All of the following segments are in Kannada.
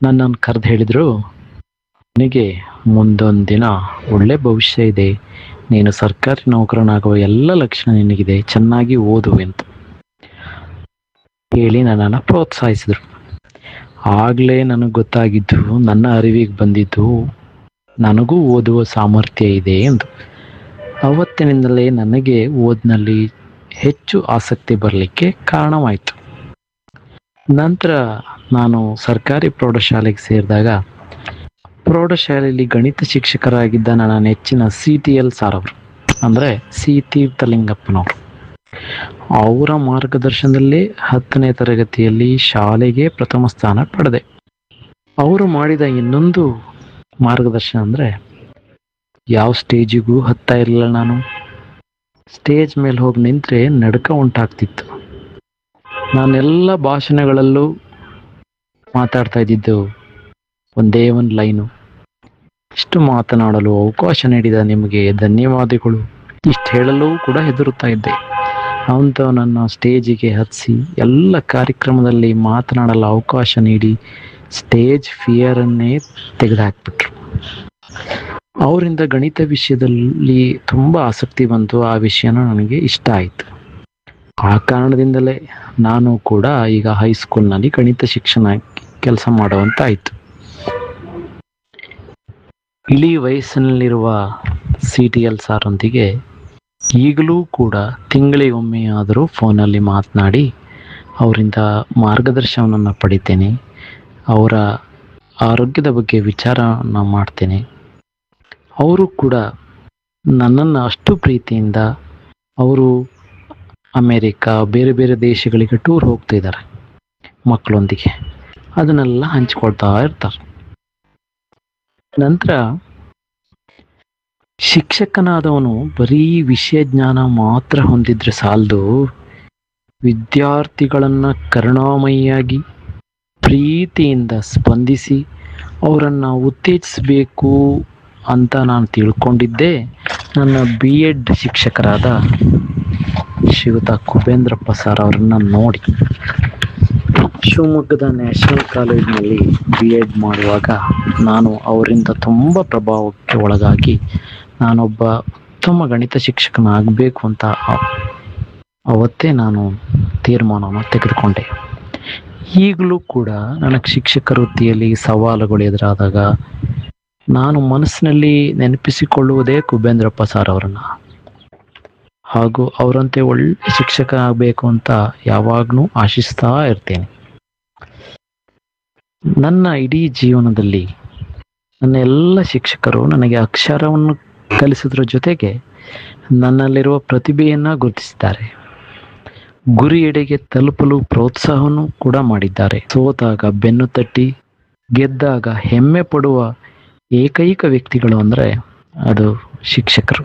ನನ್ನನ್ನು ಕರೆದು ಹೇಳಿದರು ನಿನಗೆ ಮುಂದೊಂದು ದಿನ ಒಳ್ಳೆ ಭವಿಷ್ಯ ಇದೆ ನೀನು ಸರ್ಕಾರಿ ನೌಕರನಾಗುವ ಎಲ್ಲ ಲಕ್ಷಣ ನಿನಗಿದೆ ಚೆನ್ನಾಗಿ ಓದು ಅಂತ ಹೇಳಿ ನನ್ನನ್ನು ಪ್ರೋತ್ಸಾಹಿಸಿದರು ಆಗಲೇ ನನಗೆ ಗೊತ್ತಾಗಿದ್ದು ನನ್ನ ಅರಿವಿಗೆ ಬಂದಿದ್ದು ನನಗೂ ಓದುವ ಸಾಮರ್ಥ್ಯ ಇದೆ ಎಂದು ಅವತ್ತಿನಿಂದಲೇ ನನಗೆ ಓದಿನಲ್ಲಿ ಹೆಚ್ಚು ಆಸಕ್ತಿ ಬರಲಿಕ್ಕೆ ಕಾರಣವಾಯಿತು ನಂತರ ನಾನು ಸರ್ಕಾರಿ ಪ್ರೌಢಶಾಲೆಗೆ ಸೇರಿದಾಗ ಪ್ರೌಢಶಾಲೆಯಲ್ಲಿ ಗಣಿತ ಶಿಕ್ಷಕರಾಗಿದ್ದ ನನ್ನ ನೆಚ್ಚಿನ ಸಿ ಟಿ ಎಲ್ ಸಾರ್ ಅವರು ಅಂದರೆ ಸಿ ತೀರ್ಥಲಿಂಗಪ್ಪನವರು ಅವರ ಮಾರ್ಗದರ್ಶನದಲ್ಲಿ ಹತ್ತನೇ ತರಗತಿಯಲ್ಲಿ ಶಾಲೆಗೆ ಪ್ರಥಮ ಸ್ಥಾನ ಪಡೆದೆ ಅವರು ಮಾಡಿದ ಇನ್ನೊಂದು ಮಾರ್ಗದರ್ಶನ ಅಂದರೆ ಯಾವ ಸ್ಟೇಜಿಗೂ ಹತ್ತಾ ಇರಲಿಲ್ಲ ನಾನು ಸ್ಟೇಜ್ ಮೇಲೆ ಹೋಗಿ ನಿಂತರೆ ನಡ್ಕ ಉಂಟಾಗ್ತಿತ್ತು ನಾನೆಲ್ಲ ಭಾಷಣಗಳಲ್ಲೂ ಮಾತಾಡ್ತಾ ಇದ್ದಿದ್ದು ಒಂದೇ ಒಂದು ಲೈನು ಇಷ್ಟು ಮಾತನಾಡಲು ಅವಕಾಶ ನೀಡಿದ ನಿಮಗೆ ಧನ್ಯವಾದಗಳು ಇಷ್ಟು ಹೇಳಲು ಕೂಡ ಹೆದರುತ್ತಾ ಇದ್ದೆ ಅಂತ ನನ್ನ ಸ್ಟೇಜಿಗೆ ಹತ್ತಿಸಿ ಎಲ್ಲ ಕಾರ್ಯಕ್ರಮದಲ್ಲಿ ಮಾತನಾಡಲು ಅವಕಾಶ ನೀಡಿ ಸ್ಟೇಜ್ ಫಿಯರನ್ನೇ ತೆಗೆದುಹಾಕ್ಬಿಟ್ರು ಅವರಿಂದ ಗಣಿತ ವಿಷಯದಲ್ಲಿ ತುಂಬ ಆಸಕ್ತಿ ಬಂತು ಆ ವಿಷಯನ ನನಗೆ ಇಷ್ಟ ಆಯಿತು ಆ ಕಾರಣದಿಂದಲೇ ನಾನು ಕೂಡ ಈಗ ಹೈಸ್ಕೂಲ್ನಲ್ಲಿ ಗಣಿತ ಶಿಕ್ಷಣ ಕೆಲಸ ಮಾಡುವಂತಾಯಿತು ಇಳಿ ವಯಸ್ಸಿನಲ್ಲಿರುವ ಸಿ ಟಿ ಎಲ್ ಸಾರೊಂದಿಗೆ ಈಗಲೂ ಕೂಡ ತಿಂಗಳಿಗೊಮ್ಮೆ ಆದರೂ ಫೋನಲ್ಲಿ ಮಾತನಾಡಿ ಅವರಿಂದ ಮಾರ್ಗದರ್ಶನವನ್ನು ಪಡಿತೇನೆ ಅವರ ಆರೋಗ್ಯದ ಬಗ್ಗೆ ವಿಚಾರನ ಮಾಡ್ತೇನೆ ಅವರು ಕೂಡ ನನ್ನನ್ನು ಅಷ್ಟು ಪ್ರೀತಿಯಿಂದ ಅವರು ಅಮೇರಿಕಾ ಬೇರೆ ಬೇರೆ ದೇಶಗಳಿಗೆ ಟೂರ್ ಹೋಗ್ತಿದ್ದಾರೆ ಮಕ್ಕಳೊಂದಿಗೆ ಅದನ್ನೆಲ್ಲ ಹಂಚ್ಕೊಳ್ತಾ ಇರ್ತಾರೆ ನಂತರ ಶಿಕ್ಷಕನಾದವನು ಬರೀ ವಿಷಯ ಜ್ಞಾನ ಮಾತ್ರ ಹೊಂದಿದ್ರೆ ಸಾಲದು ವಿದ್ಯಾರ್ಥಿಗಳನ್ನು ಕರುಣಾಮಯಿಯಾಗಿ ಪ್ರೀತಿಯಿಂದ ಸ್ಪಂದಿಸಿ ಅವರನ್ನು ಉತ್ತೇಜಿಸಬೇಕು ಅಂತ ನಾನು ತಿಳ್ಕೊಂಡಿದ್ದೆ ನನ್ನ ಬಿ ಎಡ್ ಶಿಕ್ಷಕರಾದ ಶ್ರೀಯುತ ಕುಬೇಂದ್ರಪ್ಪ ಸರ್ ಅವರನ್ನ ನೋಡಿ ಶಿವಮೊಗ್ಗದ ನ್ಯಾಷನಲ್ ಕಾಲೇಜಿನಲ್ಲಿ ಬಿ ಎಡ್ ಮಾಡುವಾಗ ನಾನು ಅವರಿಂದ ತುಂಬ ಪ್ರಭಾವಕ್ಕೆ ಒಳಗಾಗಿ ನಾನೊಬ್ಬ ಉತ್ತಮ ಗಣಿತ ಶಿಕ್ಷಕನಾಗಬೇಕು ಅಂತ ಅ- ಅವತ್ತೇ ನಾನು ತೀರ್ಮಾನವನ್ನು ತೆಗೆದುಕೊಂಡೆ ಈಗಲೂ ಕೂಡ ನನಗೆ ಶಿಕ್ಷಕ ವೃತ್ತಿಯಲ್ಲಿ ಸವಾಲುಗಳು ಎದುರಾದಾಗ ನಾನು ಮನಸ್ಸಿನಲ್ಲಿ ನೆನಪಿಸಿಕೊಳ್ಳುವುದೇ ಕುಬೇಂದ್ರಪ್ಪ ಸರ್ ಅವರನ್ನ ಹಾಗೂ ಅವರಂತೆ ಒಳ್ಳೆ ಶಿಕ್ಷಕ ಆಗಬೇಕು ಅಂತ ಯಾವಾಗಲೂ ಆಶಿಸ್ತಾ ಇರ್ತೇನೆ ನನ್ನ ಇಡೀ ಜೀವನದಲ್ಲಿ ನನ್ನ ಎಲ್ಲ ಶಿಕ್ಷಕರು ನನಗೆ ಅಕ್ಷರವನ್ನು ಕಲಿಸೋದ್ರ ಜೊತೆಗೆ ನನ್ನಲ್ಲಿರುವ ಪ್ರತಿಭೆಯನ್ನು ಗುರುತಿಸಿದ್ದಾರೆ ಗುರಿಯೆಡೆಗೆ ತಲುಪಲು ಪ್ರೋತ್ಸಾಹವನ್ನು ಕೂಡ ಮಾಡಿದ್ದಾರೆ ಸೋತಾಗ ಬೆನ್ನು ತಟ್ಟಿ ಗೆದ್ದಾಗ ಹೆಮ್ಮೆ ಪಡುವ ಏಕೈಕ ವ್ಯಕ್ತಿಗಳು ಅಂದರೆ ಅದು ಶಿಕ್ಷಕರು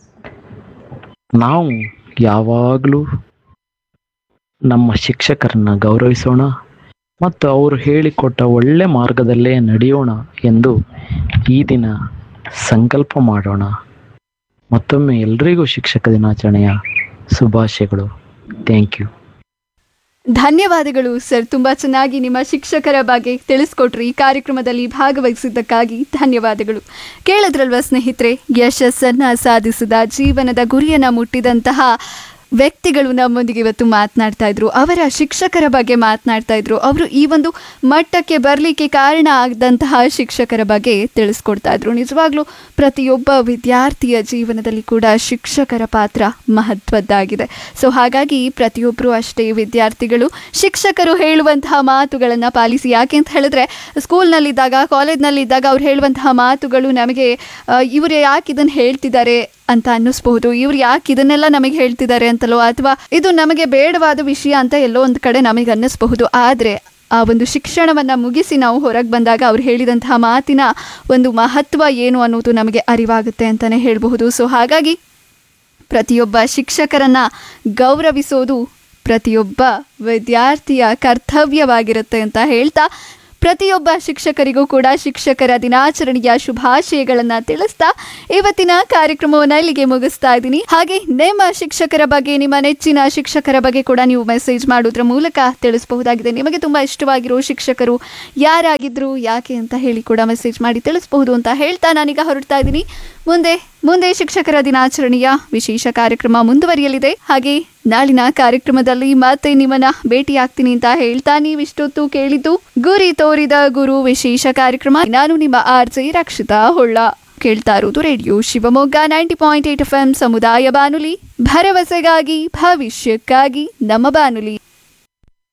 ನಾವು ಯಾವಾಗಲೂ ನಮ್ಮ ಶಿಕ್ಷಕರನ್ನ ಗೌರವಿಸೋಣ ಮತ್ತು ಅವರು ಹೇಳಿಕೊಟ್ಟ ಒಳ್ಳೆ ಮಾರ್ಗದಲ್ಲೇ ನಡೆಯೋಣ ಎಂದು ಈ ದಿನ ಸಂಕಲ್ಪ ಮಾಡೋಣ ಮತ್ತೊಮ್ಮೆ ಎಲ್ರಿಗೂ ಶಿಕ್ಷಕ ದಿನಾಚರಣೆಯ ಶುಭಾಶಯಗಳು ಥ್ಯಾಂಕ್ ಯು ಧನ್ಯವಾದಗಳು ಸರ್ ತುಂಬಾ ಚೆನ್ನಾಗಿ ನಿಮ್ಮ ಶಿಕ್ಷಕರ ಬಗ್ಗೆ ತಿಳಿಸ್ಕೊಟ್ರಿ ಈ ಕಾರ್ಯಕ್ರಮದಲ್ಲಿ ಭಾಗವಹಿಸಿದ್ದಕ್ಕಾಗಿ ಧನ್ಯವಾದಗಳು ಕೇಳಿದ್ರಲ್ವ ಸ್ನೇಹಿತರೆ ಯಶಸ್ಸನ್ನ ಸಾಧಿಸಿದ ಜೀವನದ ಗುರಿಯನ್ನ ಮುಟ್ಟಿದಂತಹ ವ್ಯಕ್ತಿಗಳು ನಮ್ಮೊಂದಿಗೆ ಇವತ್ತು ಮಾತನಾಡ್ತಾ ಇದ್ರು ಅವರ ಶಿಕ್ಷಕರ ಬಗ್ಗೆ ಮಾತನಾಡ್ತಾ ಇದ್ರು ಅವರು ಈ ಒಂದು ಮಟ್ಟಕ್ಕೆ ಬರಲಿಕ್ಕೆ ಕಾರಣ ಆಗದಂತಹ ಶಿಕ್ಷಕರ ಬಗ್ಗೆ ತಿಳಿಸ್ಕೊಡ್ತಾ ಇದ್ರು ನಿಜವಾಗ್ಲೂ ಪ್ರತಿಯೊಬ್ಬ ವಿದ್ಯಾರ್ಥಿಯ ಜೀವನದಲ್ಲಿ ಕೂಡ ಶಿಕ್ಷಕರ ಪಾತ್ರ ಮಹತ್ವದ್ದಾಗಿದೆ ಸೊ ಹಾಗಾಗಿ ಪ್ರತಿಯೊಬ್ಬರು ಅಷ್ಟೇ ವಿದ್ಯಾರ್ಥಿಗಳು ಶಿಕ್ಷಕರು ಹೇಳುವಂತಹ ಮಾತುಗಳನ್ನು ಪಾಲಿಸಿ ಯಾಕೆ ಅಂತ ಹೇಳಿದ್ರೆ ಸ್ಕೂಲ್ನಲ್ಲಿದ್ದಾಗ ಕಾಲೇಜ್ನಲ್ಲಿದ್ದಾಗ ಅವ್ರು ಹೇಳುವಂತಹ ಮಾತುಗಳು ನಮಗೆ ಇವರು ಯಾಕೆ ಇದನ್ನು ಹೇಳ್ತಿದ್ದಾರೆ ಅಂತ ಅನ್ನಿಸ್ಬಹುದು ಇವ್ರು ಯಾಕೆ ಇದನ್ನೆಲ್ಲ ನಮಗೆ ಹೇಳ್ತಿದ್ದಾರೆ ಅಂತಲೋ ಅಥವಾ ಇದು ನಮಗೆ ಬೇಡವಾದ ವಿಷಯ ಅಂತ ಎಲ್ಲೋ ಒಂದು ಕಡೆ ನಮಗೆ ಅನ್ನಿಸ್ಬಹುದು ಆದರೆ ಆ ಒಂದು ಶಿಕ್ಷಣವನ್ನು ಮುಗಿಸಿ ನಾವು ಹೊರಗೆ ಬಂದಾಗ ಅವ್ರು ಹೇಳಿದಂತಹ ಮಾತಿನ ಒಂದು ಮಹತ್ವ ಏನು ಅನ್ನೋದು ನಮಗೆ ಅರಿವಾಗುತ್ತೆ ಅಂತಲೇ ಹೇಳಬಹುದು ಸೊ ಹಾಗಾಗಿ ಪ್ರತಿಯೊಬ್ಬ ಶಿಕ್ಷಕರನ್ನ ಗೌರವಿಸೋದು ಪ್ರತಿಯೊಬ್ಬ ವಿದ್ಯಾರ್ಥಿಯ ಕರ್ತವ್ಯವಾಗಿರುತ್ತೆ ಅಂತ ಹೇಳ್ತಾ ಪ್ರತಿಯೊಬ್ಬ ಶಿಕ್ಷಕರಿಗೂ ಕೂಡ ಶಿಕ್ಷಕರ ದಿನಾಚರಣೆಯ ಶುಭಾಶಯಗಳನ್ನ ತಿಳಿಸ್ತಾ ಇವತ್ತಿನ ಕಾರ್ಯಕ್ರಮವನ್ನ ಇಲ್ಲಿಗೆ ಮುಗಿಸ್ತಾ ಇದ್ದೀನಿ ಹಾಗೆ ನಿಮ್ಮ ಶಿಕ್ಷಕರ ಬಗ್ಗೆ ನಿಮ್ಮ ನೆಚ್ಚಿನ ಶಿಕ್ಷಕರ ಬಗ್ಗೆ ಕೂಡ ನೀವು ಮೆಸೇಜ್ ಮಾಡೋದ್ರ ಮೂಲಕ ತಿಳಿಸಬಹುದಾಗಿದೆ ನಿಮಗೆ ತುಂಬಾ ಇಷ್ಟವಾಗಿರೋ ಶಿಕ್ಷಕರು ಯಾರಾಗಿದ್ರು ಯಾಕೆ ಅಂತ ಹೇಳಿ ಕೂಡ ಮೆಸೇಜ್ ಮಾಡಿ ತಿಳಿಸಬಹುದು ಅಂತ ಹೇಳ್ತಾ ನಾನೀಗ ಹೊರಡ್ತಾ ಇದ್ದೀನಿ ಮುಂದೆ ಮುಂದೆ ಶಿಕ್ಷಕರ ದಿನಾಚರಣೆಯ ವಿಶೇಷ ಕಾರ್ಯಕ್ರಮ ಮುಂದುವರಿಯಲಿದೆ ಹಾಗೆ ನಾಳಿನ ಕಾರ್ಯಕ್ರಮದಲ್ಲಿ ಮತ್ತೆ ನಿಮ್ಮನ್ನ ಭೇಟಿಯಾಗ್ತೀನಿ ಅಂತ ಹೇಳ್ತಾ ನೀವಿಷ್ಟೊತ್ತು ಕೇಳಿದ್ದು ಗುರಿ ತೋರಿದ ಗುರು ವಿಶೇಷ ಕಾರ್ಯಕ್ರಮ ನಾನು ನಿಮ್ಮ ಆರ್ಜೆ ರಕ್ಷಿತಾ ಹೊಳ್ಳ ಕೇಳ್ತಾ ಇರೋದು radio Shivamogga ninety point eight F M ಸಮುದಾಯ ಬಾನುಲಿ ಭರವಸೆಗಾಗಿ ಭವಿಷ್ಯಕ್ಕಾಗಿ ನಮ್ಮ ಬಾನುಲಿ